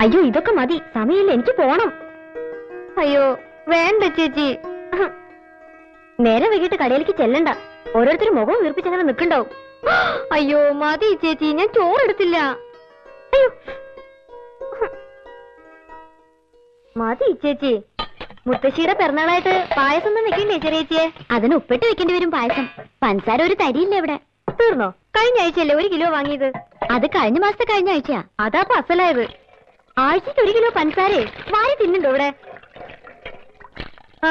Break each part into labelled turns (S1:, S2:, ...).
S1: അയ്യോ ഇതൊക്കെ മതി സമയമില്ല എനിക്ക് പോണം അയ്യോ വേണ്ട ചേച്ചി നേരെ വൈകിട്ട് കടയിലേക്ക് ചെല്ലണ്ട ഓരോരുത്തരും മുഖം വീർപ്പിച്ചങ്ങനെ നിൽക്കണ്ടാവും അയ്യോ മതി ചേച്ചി ഞാൻ ചോറെടുത്തില്ല അയ്യോ മതി ചേച്ചി മുത്തശ്ശിയുടെ പിറന്നാളായിട്ട് പായസം ഒന്നും വെക്കണ്ടേ ചെറിയച്ചിയെ അതിന് ഉപ്പിട്ട് വെക്കേണ്ടി വരും പായസം പഞ്ചസാര ഒരു തരിയില്ല ഇവിടെ തീർന്നോ കഴിഞ്ഞ ആഴ്ചയല്ലേ ഒരു കിലോ വാങ്ങിയത് അത് കഴിഞ്ഞ മാസത്തെ കഴിഞ്ഞ ആഴ്ചയാ അതാ അപ്പൊ അസലായത് ആഴ്ചക്ക് ഒരു കിലോ പഞ്ചസാരേ വാരി തിന്നുണ്ടോ ഇവിടെ ആ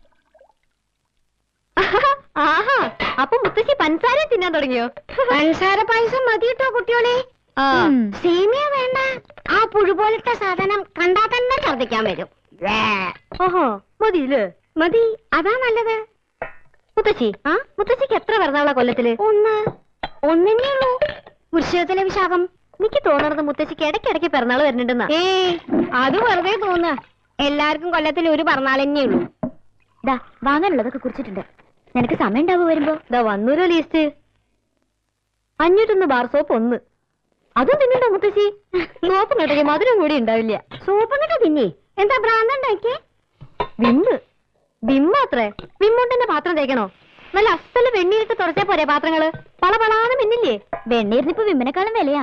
S1: ആഹാ അപ്പൊ മുത്തശ്ശി പഞ്ചസാര തിന്നാൻ തുടങ്ങിയോ
S2: പഞ്ചസാര പായസം മതി കേട്ടോ കുട്ടിയോളെ
S1: ആ.
S2: സേമിയ വേണ്ട ആ പുഴു പോലത്തെ സാധനം കണ്ടാ തന്നെ ഛർദിക്കാൻ വരും വേ.
S1: ഓഹോ മതിയില്ലേ
S2: മതി അതാ നല്ലത്
S1: മുത്തശ്ശി ആ മുത്തശ്ശിക്ക് എത്ര പിറന്നാളാ കൊല്ലത്തില്
S2: ഒന്ന് ഒന്നിനേ ഉള്ളൂ വൃക്ഷത്തിലെ വിശാഖം
S1: എനിക്ക് തോന്നണത് മുത്തശ്ശിക്ക് ഇടയ്ക്കിടയ്ക്ക് പിറന്നാൾ വരുന്നുണ്ടെന്നാ
S2: ഏ അത് വെറുതെ തോന്നുക എല്ലാവർക്കും കൊല്ലത്തിൽ ഒരു പറഞ്ഞാലെന്നേ ഉള്ളൂ
S1: ദാ വാങ്ങാനുള്ളതൊക്കെ കുറിച്ചിട്ടുണ്ട് നിനക്ക് സമയം ഉണ്ടാവുക വരുമ്പോ ദാ വന്നൂരോ ലീസ്റ്റ് അഞ്ഞൂറ്റൊന്ന് ബാർ സോപ്പ് ഒന്ന് അതും തിന്നണ്ടോ മുത്തശ്ശി സോപ്പ് കേട്ടെങ്കിൽ മധുരം കൂടി ഉണ്ടാവില്ല
S2: സൂപ്പ് എന്നിട്ട് തിന്നേ എന്താ ഭ്രാന്തണ്ടാക്കിയേ
S1: വിമ്മ് വിമ്മാത്രേ വിമ്മുണ്ടിന്റെ പാത്രം തേക്കണോ നല്ല അസല് വെണ്ണീരിട്ട് തുടച്ചേ പോരെ പാത്രങ്ങള് പള പളാന്ന് മിന്നില്ലേ വെണ്ണീരിനിപ്പോ വിമ്മിനെക്കാളും വിലയാ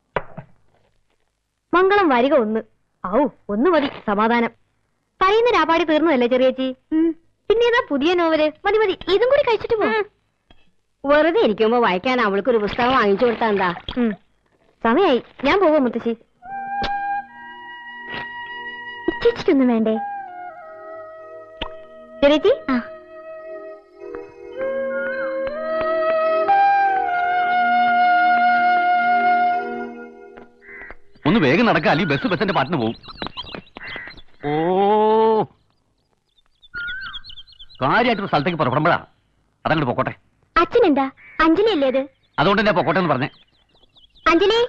S1: മംഗളം വരിക ഒന്ന് ഔ ഒന്ന് മതി സമാധാനം പറയുന്ന രാപ്പാടി തീർന്നതല്ലേ ചെറിയേച്ചി പിന്നെ ഏതാ പുതിയ നോവല് മതി മതി ഇതും കൂടി കഴിച്ചിട്ട് പോ
S2: വെറുതെ ഇരിക്കുമ്പോ വായിക്കാൻ അവൾക്ക് ഒരു പുസ്തകം വാങ്ങിച്ചു കൊടുത്താ എന്താ
S1: ഉം. സമയായി ഞാൻ പോവാ മുത്തശ്ശി ചേച്ചിക്കൊന്നും വേണ്ടേ ചെറിയേച്ചി ആ
S3: ഒന്ന് വേഗം നടക്കുക അല്ലെങ്കിൽ ബസ് ബസ്സിന്റെ പാട്ടിന് പോകും ഓ കാര്യമായിട്ടൊരു സ്ഥലത്തേക്ക് പുറപ്പെടുമ്പോഴാ അതങ്ങോട്ട് പൊക്കോട്ടെ
S1: അച്ഛനെന്താ അഞ്ജലി അല്ലേ അത്
S3: അതുകൊണ്ട് തന്നെ പൊക്കോട്ടെ എന്ന് പറഞ്ഞേ
S1: അഞ്ജലി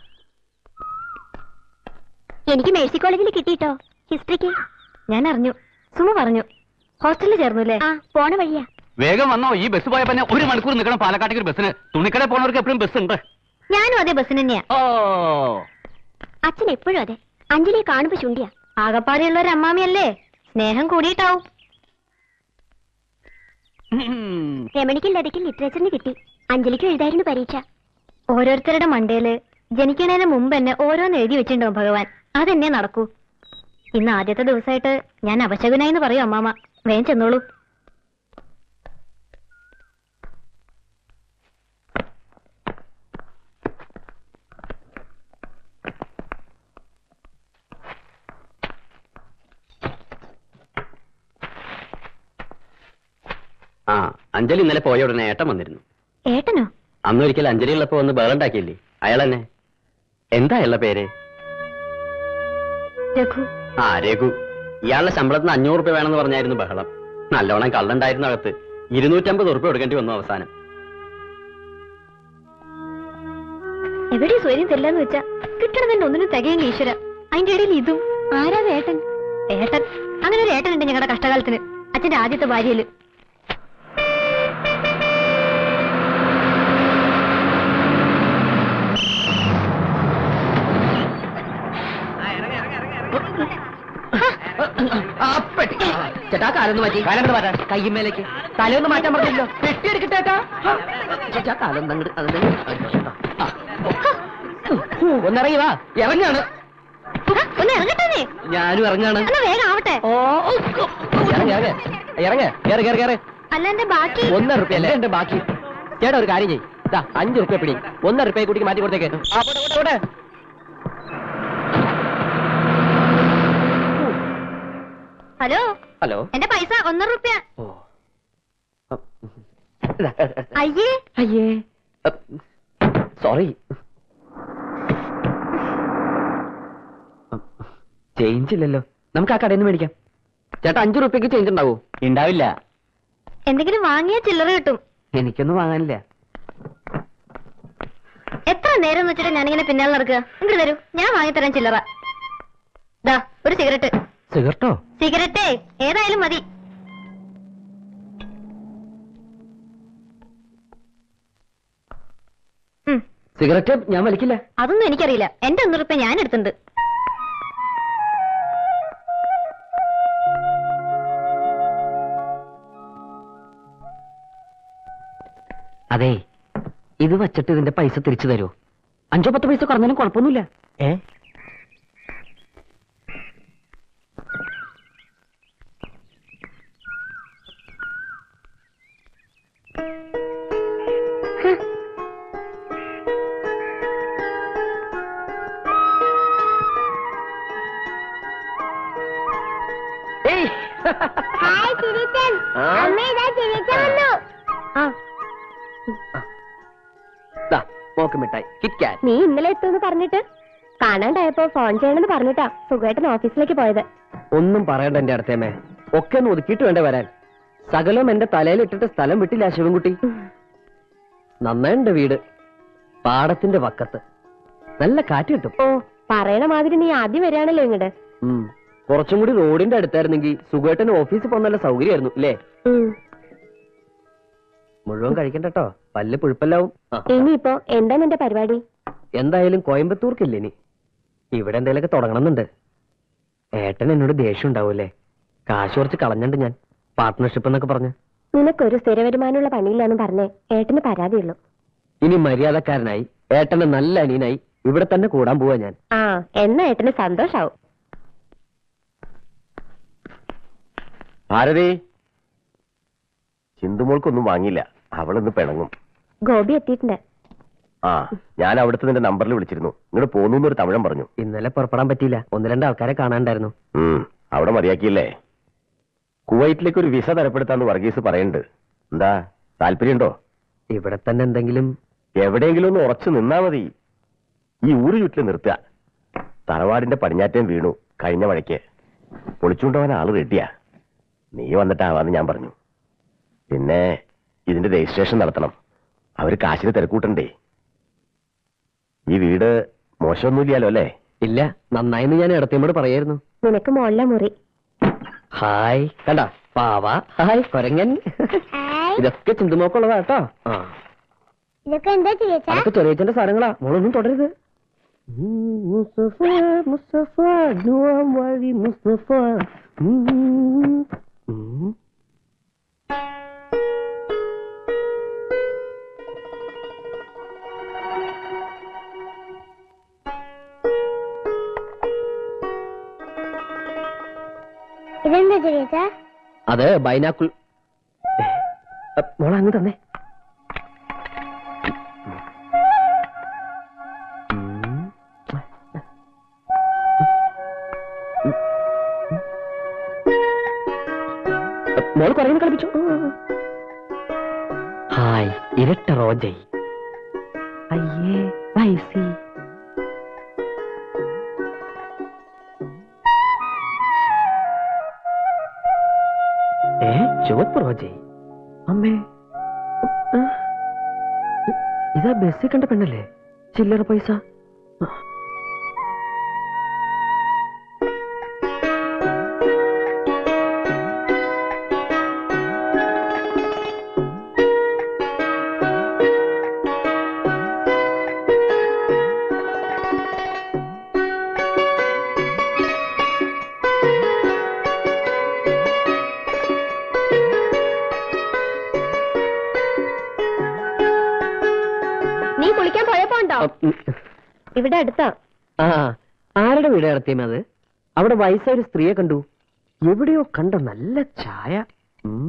S1: എനിക്ക് മേഴ്സി കോളേജിൽ കിട്ടിട്ടോ ഹിസ്റ്ററിക്ക് ഞാൻ അറിഞ്ഞു സുമ പറഞ്ഞു ഹോസ്റ്റലിൽ ചേർന്നു അല്ലേ ആ പോണ വഴിയാ
S3: വേഗം വന്നോ ഈ ബസ് പോയപ്പോ തന്നെ ഒരു മണിക്കൂർ നിൽക്കണം പാലക്കാട്ടേക്ക് ഒരു ബസ്സിന് തുണിക്കടയിൽ പോണവർക്ക് എപ്പോഴും ബസ് ഉണ്ട്
S1: ഞാനും അതേ ബസ്സിന് തന്നെയാ
S3: ഓ
S1: അച്ഛൻ എപ്പോഴും അതെ അഞ്ജലിയെ കാണുമ്പോ ചുണ്ടിയാ ആകപ്പാടെയുള്ള ഒരു അമ്മാമിയല്ലേ സ്നേഹം കൂടിയിട്ടാവും
S3: ഉം.
S1: രമണിക്കും ലതയ്ക്കും ലിറ്ററേച്ചറിന് കിട്ടി അഞ്ജലിക്കും എഴുതായിരുന്നു പരീക്ഷ ഓരോരുത്തരുടെ മണ്ടയില് ജനിക്കണേന് മുമ്പ് തന്നെ ഓരോന്ന് എഴുതി വെച്ചിട്ടുണ്ടാവും ഭഗവാൻ അതെന്നെ നടക്കൂ ഇന്ന് ആദ്യത്തെ ദിവസമായിട്ട് ഞാൻ അപശകുനായി എന്ന് പറയും അമ്മാമ വേഗം ചെന്നോളൂ
S4: ആ അഞ്ജലി ഇന്നലെ പോയ ഉടനെ ഏട്ടൻ വന്നിരുന്നു
S1: ഏട്ടനോ
S4: അന്നൊരിക്കൽ അഞ്ജലി ഉള്ളപ്പോ ഒന്ന് ബഹളുണ്ടാക്കിയില്ലേ അയാൾ തന്നെ എന്താ അയാളുടെ പേര്
S1: രഘു
S4: ആ രഘു ഇയാളുടെ ശമ്പളത്തിന് അഞ്ഞൂറ് രൂപ വേണമെന്ന് പറഞ്ഞായിരുന്നു ബഹളം നല്ലോണം കള്ളുണ്ടായിരുന്നു അകത്ത് ഇരുന്നൂറ്റമ്പത് ഉറുപ്പ കൊടുക്കേണ്ടി വന്നു അവസാനം
S1: എവിടെ സ്വര്യം തരില്ലെന്ന് വെച്ചാ കിട്ടണതിന്റെ ഒന്നിനും തികയില്ല ഈശ്വര അതിന്റെ ഇടയിൽ ഇതും ആരാ ഏട്ടൻ ഏട്ടൻ അങ്ങനെ ഒരു ഏട്ടനുണ്ട് ഞങ്ങളുടെ കഷ്ടകാലത്തിന് അച്ഛന്റെ ആദ്യത്തെ ഭാര്യയില്
S5: ചേട്ടാ കാലൊന്ന് മാറ്റി കാലം മാറ്റാൻ കയ്യുമേലേക്ക് തലയൊന്ന് മാറ്റാൻ പറഞ്ഞില്ലോ പെട്ടി എടുക്കട്ടെ ചേട്ടാ ചേട്ടാ കാലം അങ്ങോട്ട് ഒന്നിറങ്ങി വാ ഇറങ്ങാണ്
S1: ഒന്ന് ഇറങ്ങട്ടെ
S5: ഞാനും ഇറങ്ങാണ്
S1: എന്നാ വേഗം ആവട്ടെ
S5: ഓ ഇറങ്ങ ഇറങ്ങ ഇറങ്ങ കയറി കയറി കയറി
S1: അല്ല എന്റെ ബാക്കി
S5: ഒന്നര റുപ്യ അല്ലേ എന്റെ ബാക്കി ചേട്ടാ ഒരു കാര്യം ചെയ്യ് ദാ അഞ്ച് റുപ്യ പിടി ഒന്നര റുപ്യ കുട്ടിക്ക് മാറ്റി കൊടുത്തേക്ക് ആ, പോട്ടെ, പോട്ടെ, പോട്ടെ.
S1: ഹലോ
S5: ഹലോ
S1: എന്റെ പൈസ ഒന്നര റുപ്യ
S5: ഓ ഇതാ,
S1: അയ്യേ
S5: അയ്യേ സോറി ചേഞ്ച് ഇല്ലല്ലോ നമുക്ക് ആ കടയിൽ നിന്ന് മേടിക്കാം ചേട്ടാ അഞ്ചു റുപ്യക്ക് ചേഞ്ച് ഉണ്ടാവോ ഉണ്ടാവില്ല
S1: എന്തെങ്കിലും വാങ്ങിയ ചില്ലറ കിട്ടും
S5: എനിക്കൊന്നും വാങ്ങാനില്ല
S1: എത്ര നേരം എന്ന് വെച്ചിട്ട് ഞാനിങ്ങനെ പിന്നാലെ നടക്കുക ഇങ്ങോട്ട് തരൂ ഞാൻ വാങ്ങിത്തരാൻ ചില്ലറ ദാ ഒരു സിഗരറ്റ്
S5: സിഗരറ്റോ
S1: സിഗരറ്റേ ഏതായാലും മതി ഉം,
S5: സിഗരറ്റ് ഞാൻ വലിക്കില്ല
S1: അതൊന്നും എനിക്കറിയില്ല എന്റെ ഒന്നൂറ് റുപ്യ ഞാൻ എടുത്തിട്ടുണ്ട്
S5: അതെ ഇത് വച്ചിട്ട് ഇതിന്റെ പൈസ തിരിച്ചു തരുമോ അഞ്ചോ പത്ത് പൈസ കുറഞ്ഞാലും കുഴപ്പമൊന്നുമില്ല
S4: ഏ
S5: ഏയ്
S2: ഹായ് ചിരിച്ചൻ
S5: ആ?
S2: അമ്മ ഇതാ ചിരിച്ചൻ വന്നു
S1: ആ
S5: ദാ, മോക്ക് മിഠായി കിറ്റ് കാറ്റ്
S1: നീ ഇന്നലെ എത്തുമെന്ന് പറഞ്ഞിട്ട് കാണാണ്ടായപ്പോ ഫോൺ ചെയ്യണമെന്ന് പറഞ്ഞിട്ടാ സുഖമായിട്ടൻ ഓഫീസിലേക്ക് പോയത്
S5: ഒന്നും പറയണ്ട എന്റെ അടുത്തേമേ ഒക്കെ ഒന്ന് ഒതുക്കിയിട്ട് വേണ്ടേ വരാൻ സകലം എന്റെ തലയിൽ ഇട്ടിട്ട് സ്ഥലം വിട്ടില്ല ശിവൻകുട്ടി നന്നായിണ്ട് വീട് പാടത്തിന്റെ വക്കത്ത് നല്ല കാറ്റ് കിട്ടും
S1: ഓ പറയണ മാതിരി നീ ആദ്യം വരികയാണല്ലോ ഇങ്ങോട്ട്
S5: ഉം. കുറച്ചും കൂടി റോഡിന്റെ അടുത്തായിരുന്നെങ്കിൽ സുഖേട്ടന് ഓഫീസിൽ പോകാൻ നല്ല സൗകര്യമായിരുന്നു ഇല്ലേ മുഴുവൻ കഴിക്കണ്ടട്ടോ പല്ല് പുഴുപ്പല്ലാവും ആ,
S1: ഇനിയിപ്പോ എന്താ നിന്റെ പരിപാടി
S5: എന്തായാലും കോയമ്പത്തൂർക്കില്ല ഇനി ഇവിടെ എന്തെങ്കിലുമൊക്കെ തുടങ്ങണമെന്നുണ്ട് ഏട്ടൻ എന്നോട് ദേഷ്യം ഉണ്ടാവൂലേ കാശ് കുറച്ച് കളഞ്ഞണ്ട് ഞാൻ പാർട്ട്ണർഷിപ്പ് എന്നൊക്കെ പറഞ്ഞ്
S1: നിനക്കൊരു സ്ഥിര വരുമാനമുള്ള പണിയില്ലാന്ന് പറഞ്ഞേ ഏട്ടന് പരാതിയുള്ളൂ
S5: ഇനി മര്യാദക്കാരനായി ഏട്ടന്റെ നല്ല അനിയനായി ഇവിടെ തന്നെ കൂടാൻ പോവാ ഞാൻ
S1: ആ എന്നാ ഏട്ടന് സന്തോഷാവും
S6: ഭാരതി ചിന്തുമോൾക്കൊന്നും വാങ്ങിയില്ല അവളിന്ന് പിണങ്ങും
S1: ഗോപി എത്തിയിട്ടുണ്ട്
S6: ആ ഞാൻ അവിടുത്തെ നിന്റെ നമ്പറിൽ വിളിച്ചിരുന്നു ഇങ്ങോട്ട് പോന്നു എന്നൊരു തമിഴൻ പറഞ്ഞു
S5: ഇന്നലെ പുറപ്പെടാൻ പറ്റിയില്ല ഒന്ന് രണ്ട് ആൾക്കാരെ കാണാണ്ടായിരുന്നു
S6: ഉം അവിടെ മതിയാക്കിയില്ലേ കുവൈറ്റിലേക്ക് ഒരു വിസ തരപ്പെടുത്താന്ന് വർഗീസ് പറയുന്നുണ്ട് എന്താ താല്പര്യമുണ്ടോ
S5: ഇവിടെ തന്നെ എന്തെങ്കിലും
S6: എവിടെയെങ്കിലും ഒന്ന് ഉറച്ചു നിന്നാ മതി ഈ ഊര് ചുറ്റിൽ നിർത്തുക തറവാടിന്റെ പടിഞ്ഞാറ്റം വീണു കഴിഞ്ഞ മഴയ്ക്ക് പൊളിച്ചുകൊണ്ടുപോകാൻ ആള് റെഡിയാ നീ വന്നിട്ടാവാന്ന് ഞാൻ പറഞ്ഞു പിന്നെ ഇതിന്റെ രജിസ്ട്രേഷൻ നടത്തണം അവര് കാശിന് തിരക്കൂട്ടണ്ടേ ഈ വീട് മോശമൊന്നുമില്ലല്ലോ അല്ലേ
S5: ഇല്ല നന്നായിന്ന് ഞാൻ ഇടത്തിയമ്മോട് പറയായിരുന്നു
S1: നിനക്ക് മോളിലെ മുറി
S5: ഹായ് കണ്ട പാവ ഹായ് കൊരങ്ങൻ
S2: ഹായ്
S5: ഇതൊക്കെ ചിന്തുമോക്കുള്ളതാ കേട്ടോ ആ
S2: ഇതൊക്കെ എന്താ ചിരിച്ച
S5: അതൊക്കെ ചെറിയച്ചന്റെ സാധനങ്ങളാ മോളൊന്നും തുടരുത് ഉം, മുസ്തഫ മുസ്തഫ നുവാം വഴി മുസ്തഫ ഉം, ഉം.
S2: ഇതെന്താ ചിരിച്ച
S5: അത് ബൈനാക്കുൾ മോള അങ്ങ് തന്നെ ഉം. മോള് പറയുന്നത് കളിപ്പിച്ചു ഹായ് ഇരട്ട റോജയ് അയ്യേ വൈസി ഏ ചുവപ്പ് റോജയ് അമ്മേ ആ. ഇതാ ബസ്സിൽ കണ്ട പെണ്ണല്ലേ ചില്ലറ പൈസ
S1: നീ കുളിക്കാൻ പോയപ്പോ ഉണ്ടോ ഇവിടെ അടുത്താ
S5: ആ ആരുടെ വീട് നടത്തിയമ അത് അവിടെ വയസ്സായ ഒരു സ്ത്രീയെ കണ്ടു എവിടെയോ കണ്ട നല്ല ചായ ഉം.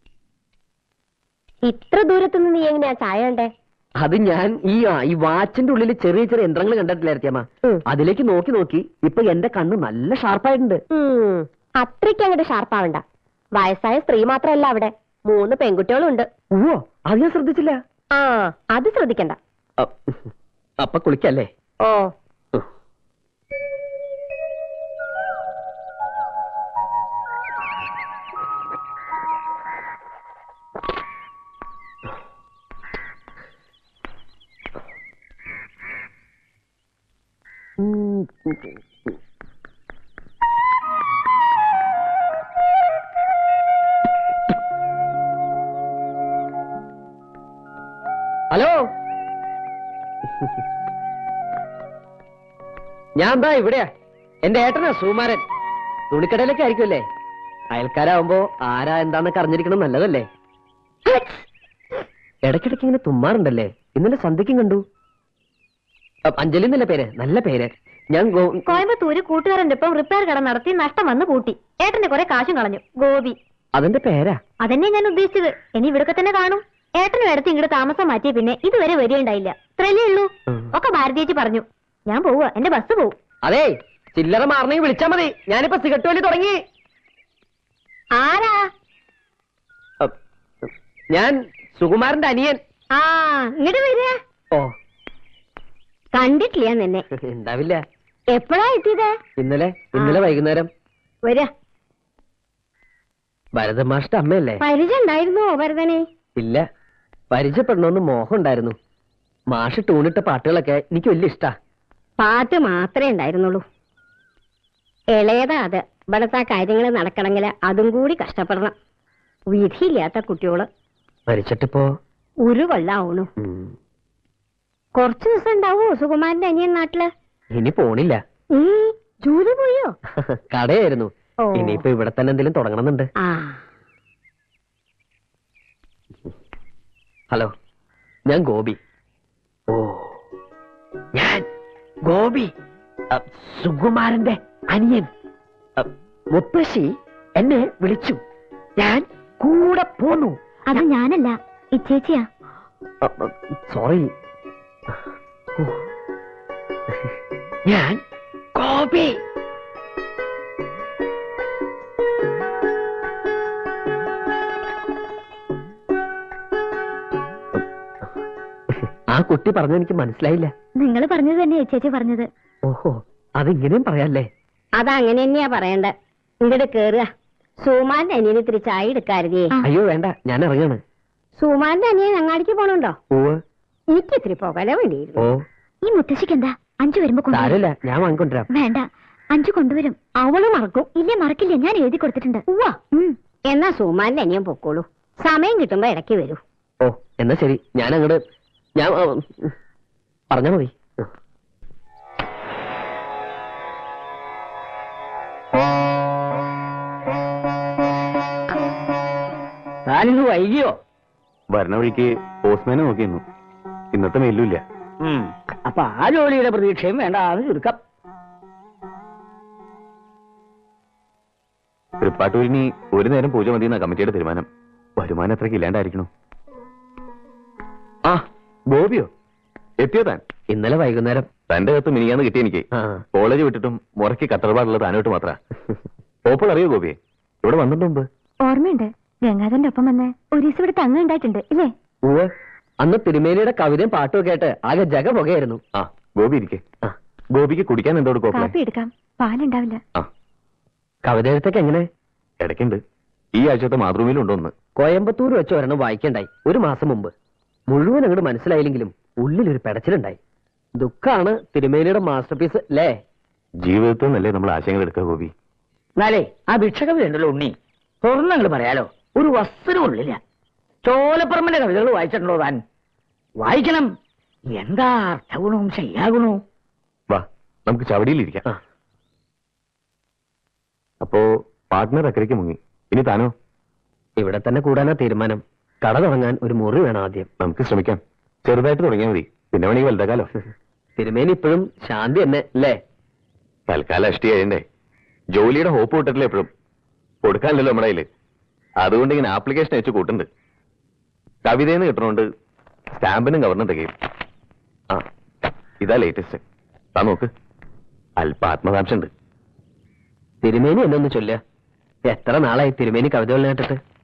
S1: ഇത്ര ദൂരത്തുനിന്ന് നീ എങ്ങനെയാ ചായ കണ്ടേ
S5: അത് ഞാൻ ഈ ആ, ഈ വാച്ചിന്റെ ഉള്ളിൽ ചെറിയ ചെറിയ യന്ത്രങ്ങൾ കണ്ടിട്ടില്ലായിരുത്തിയമ്മ
S1: ഉം.
S5: അതിലേക്ക് നോക്കി നോക്കി ഇപ്പൊ എന്റെ കണ്ണ് നല്ല ഷാർപ്പായിട്ടുണ്ട്
S1: ഉം, അത്രയ്ക്ക് അങ്ങോട്ട് ഷാർപ്പാവണ്ട വയസ്സായ സ്ത്രീ മാത്രമല്ല അവിടെ മൂന്ന് പെൺകുട്ടികളും ഉണ്ട്
S5: ഓ അത് ഞാൻ ശ്രദ്ധിച്ചില്ല
S1: ആ അത് ശ്രദ്ധിക്കണ്ട
S5: അ- അപ്പൊ കുളിക്കല്ലേ
S1: ഓ
S5: ഹലോ ഞാൻ എന്താ ഇവിടെയാ എന്റെ ഏട്ടനാ സുകുമാരൻ തുണിക്കടയിലൊക്കെ ആയിരിക്കുമല്ലേ അയൽക്കാരാവുമ്പോ ആരാ എന്താന്നൊക്കെ അറിഞ്ഞിരിക്കണം നല്ലതല്ലേ ഇടയ്ക്കിടയ്ക്ക് ഇങ്ങനെ തുമ്മാറുണ്ടല്ലേ ഇന്നലെ സന്ധ്യക്കും കണ്ടു അ, അഞ്ജലി എന്നല്ല പേര് നല്ല പേര് ഞാൻ ഗോ-
S1: കോയമ്പത്തൂര് കൂട്ടുകാരന്റെ ഒപ്പം റിപ്പയർ കട നടത്തി നഷ്ടം വന്ന് കൂട്ടി ഏട്ടന്റെ കുറെ കാശും കളഞ്ഞു ഗോപി
S5: അതിന്റെ പേരാ
S1: അതന്നെ ഞാൻ ഉദ്ദേശിച്ചത് ഇനി ഇവിടൊക്കെ തന്നെ കാണും ഏട്ടനും ഇടത്ത് ഇങ്ങോട്ട് താമസം മാറ്റിയ പിന്നെ ഇതുവരെ വരികയുണ്ടായില്ല ഇത്രയല്ലേ ഉള്ളൂ
S5: ഉം.
S1: ഒക്കെ ഭാരതീയച്ചി പറഞ്ഞു ഞാൻ പോവുക എന്റെ ബസ് പോവും
S5: അതെ ചില്ലറ മാറണമെങ്കിൽ വിളിച്ചാ മതി ഞാനിപ്പോ സിഗരറ്റ് വലി തുടങ്ങി
S2: ആരാ
S5: അ, ഞാൻ സുകുമാരന്റെ അനിയൻ
S2: ആ ഇങ്ങോട്ട് വരിക
S5: ഓ
S2: കണ്ടിട്ടില്ല നിന്നെ
S5: ഉണ്ടാവില്ല
S2: എപ്പോഴാ എത്തിയത്
S5: ഇന്നലെ ഇന്നലെ വൈകുന്നേരം
S2: വരിക
S5: ഭരതമാഷ്ട അമ്മയല്ലേ
S2: പരിചയം ഉണ്ടായിരുന്നോ ഭരതനെ
S5: ഇല്ല പരിചയപ്പെടണമെന്ന് മോഹം ഉണ്ടായിരുന്നു മാഷ് ടൂണിട്ട പാട്ടുകളൊക്കെ എനിക്ക് വലിയ ഇഷ്ടാ
S2: പാട്ട് മാത്രമേ ഉണ്ടായിരുന്നുള്ളൂ ഇളയതാ അത് ഇവിടുത്തെ കാര്യങ്ങൾ നടക്കണമെങ്കിൽ അതും കൂടി കഷ്ടപ്പെടണം വിധിയില്ലാത്ത കുട്ടിയോള്
S5: മരിച്ചിട്ടിപ്പോ
S2: ഒരു കൊല്ലാവണു
S5: ഉം,
S2: കുറച്ചു ദിവസം ഉണ്ടാവോ സുകുമാരന്റെ അനിയൻ നാട്ടില്
S5: ഇനി പോണില്ല
S2: ഏ ജോലി പോയോ
S5: കടയായിരുന്നു
S2: ഓ.
S5: ഇനിയിപ്പോ ഇവിടെ തന്നെ എന്തെങ്കിലും തുടങ്ങണമെന്നുണ്ട്
S2: ആ
S5: ഹലോ ഞാൻ ഗോപി ഓ ഞാൻ ഗോപി അ, സുകുമാരന്റെ അനിയൻ അ, മുത്തശ്ശി എന്നെ വിളിച്ചു ഞാൻ കൂടെ പോന്നു
S1: അത് ഞാനല്ല ഇച്ചേച്ചിയാ
S5: സോറി ഞാൻ ഗോപി ആ കുട്ടി പറഞ്ഞത് എനിക്ക് മനസ്സിലായില്ല
S1: നിങ്ങൾ പറഞ്ഞത് തന്നെ ചേച്ചി പറഞ്ഞത്
S5: ഓഹോ അതിങ്ങനെയും പറയാല്ലേ
S2: അതങ്ങനെ തന്നെയാ പറയണ്ട ഇങ്ങോട്ട് കേറുക സുമാന്റെ അനിയന് ഇത്തിരി ചായ എടുക്കാരുതേ
S1: ആ.
S5: അയ്യോ വേണ്ട ഞാൻ ഇറങ്ങാണ്
S2: സുമാന്റെ അനിയൻ അങ്ങാടിക്ക് പോണുണ്ടോ
S5: ഓവ്
S2: എനിക്ക് ഇത്തിരി പോകല വേണ്ടിയിരുന്നു
S5: ഓ
S1: ഈ മുത്തശ്ശിക്ക് എന്താ അഞ്ചു വരുമ്പോ കൊണ്ടുവരും
S5: സാരമില്ല ഞാൻ വാങ്ങിക്കൊണ്ടിരാം
S1: വേണ്ട അഞ്ചു കൊണ്ടുവരും
S2: അവള് മറക്കും
S1: ഇല്ല മറക്കില്ല ഞാൻ എഴുതി കൊടുത്തിട്ടുണ്ട്
S2: ഉവ്വ
S1: ഉം.
S2: എന്നാ സുമാന്റെ അനിയൻ പൊക്കോളൂ സമയം കിട്ടുമ്പോ ഇടയ്ക്ക് വരൂ
S5: ഓ എന്നാ ശരി ഞാൻ അങ്ങോട്ട് ഞാൻ ആ, ഉം, പറഞ്ഞാ മതി
S7: താനിന്ന് വൈകിയോ
S6: വരണ വഴിക്ക് പോസ്റ്റ്മാനെ നോക്കിയിരുന്നു ഇന്നത്തെ മെയിലുമില്ല
S7: അപ്പൊ ആ ജോലിയുടെ പ്രതീക്ഷയും വേണ്ട അത് ചുരുക്കം
S6: തൃപ്പാട്ടൂരിനി ഒരു നേരം പൂജ മതി എന്ന കമ്മിറ്റിയുടെ തീരുമാനം വരുമാനം എത്രയ്ക്ക് ഇല്ലാണ്ടായിരിക്കണു ആ ഗോപിയോ എത്തിയോ താൻ
S5: ഇന്നലെ വൈകുന്നേരം
S6: തന്റെ കത്ത് മിനിയാന്ന് കിട്ടി എനിക്ക്
S5: ആ
S6: കോളേജ് വിട്ടിട്ടും മുറയ്ക്ക് കത്തറപാടുള്ള താനോട്ട് മാത്ര ഓപ്പോൾ അറിയോ ഗോപിയെ ഇവിടെ വന്നിട്ട് മുമ്പ്
S1: ഓർമ്മയുണ്ട് ഗംഗാധരന്റെ ഒപ്പം വന്ന് ഒരു ദിവസം ഇവിടെ തങ്ങ ഉണ്ടായിട്ടുണ്ട് ഇല്ലേ
S5: ഉവ്വ് അന്ന് തിരുമേനിയുടെ കവിതയും പാട്ടും കേട്ട് ആകെ ജഗ പുകയായിരുന്നു
S6: ആ ഗോപി ഇരിക്കെ
S5: ആ.
S6: ഗോപിക്ക് കുടിക്കാൻ എന്തോട് കോപ്പളെ
S1: കാപ്പി എടുക്കാം പാലുണ്ടാവില്ല
S6: ആ
S5: കവിത എഴുത്തൊക്കെ എങ്ങനെ
S6: ഇടയ്ക്കുണ്ട് ഈ ആഴ്ചത്തെ മാതൃഭൂമിയിലും ഉണ്ടോന്ന്
S5: കോയമ്പത്തൂർ വെച്ച് ഒരെണ്ണം വായിക്കണ്ടായി ഒരു മാസം മുമ്പ് മുഴുവൻ അങ്ങോട്ട് മനസ്സിലായില്ലെങ്കിലും ഉള്ളിലൊരു പെടച്ചിലുണ്ടായി ദുഃഖാണ് തിരുമേനിയുടെ മാസ്റ്റർ പീസ് അല്ലേ
S6: ജീവിതത്തിൽ നിന്നല്ലേ നമ്മൾ ആശയങ്ങൾ എടുക്കുക ഗോപി
S7: എന്നാലേ ആ ഭിക്ഷകവി ഉണ്ടല്ലോ ഉണ്ണി തുറന്നങ്ങൾ പറയാലോ ഒരു വസ്തുനും ഉള്ളില്ല ചോലപ്പറമ്പിന്റെ കവിതകൾ വായിച്ചിട്ടുണ്ടോ താൻ വായിക്കണം എന്താ അർത്ഥഗുണവും ശയ്യാഗുണവും
S6: വാ നമുക്ക് ചവടിയിലിരിക്കാം
S5: ആ.
S6: അപ്പോ പാർട്ട്ണർ അക്കരയ്ക്ക് മുങ്ങി ഇനി താനോ
S5: ഇവിടെ തന്നെ കൂടാനാ തീരുമാനം കട തുടങ്ങാൻ ഒരു മുറി വേണം ആദ്യം
S6: നമുക്ക് ശ്രമിക്കാം ചെറുതായിട്ട് തുടങ്ങിയാൽ മതി പിന്നെ വേണമെങ്കിൽ വലുതാക്കാലോ
S5: തിരുമേനി ഇപ്പോഴും ശാന്തി തന്നെ അല്ലേ
S6: തൽക്കാലം അഷ്ടി കഴിയണ്ടേ ജോലിയുടെ ഹോപ്പ് വിട്ടിട്ടില്ല എപ്പോഴും കൊടുക്കാനില്ലല്ലോ നമ്മുടെ കയ്യില് അതുകൊണ്ട് ഇങ്ങനെ ആപ്ലിക്കേഷൻ വെച്ച് കൂട്ടുണ്ട് കവിതയെന്ന് കിട്ടണോണ്ട് സ്റ്റാമ്പിനും കവറിനും തികയും ആ ഇതാ ലേറ്റസ്റ്റ് താ നോക്ക് അല്പ ആത്മകാംക്ഷ ഉണ്ട്
S5: തിരുമേനി എന്നെ ഒന്ന് ചൊല്ലുക എത്ര നാളായി തിരുമേനി കവിതകൾ കേട്ടിട്ട്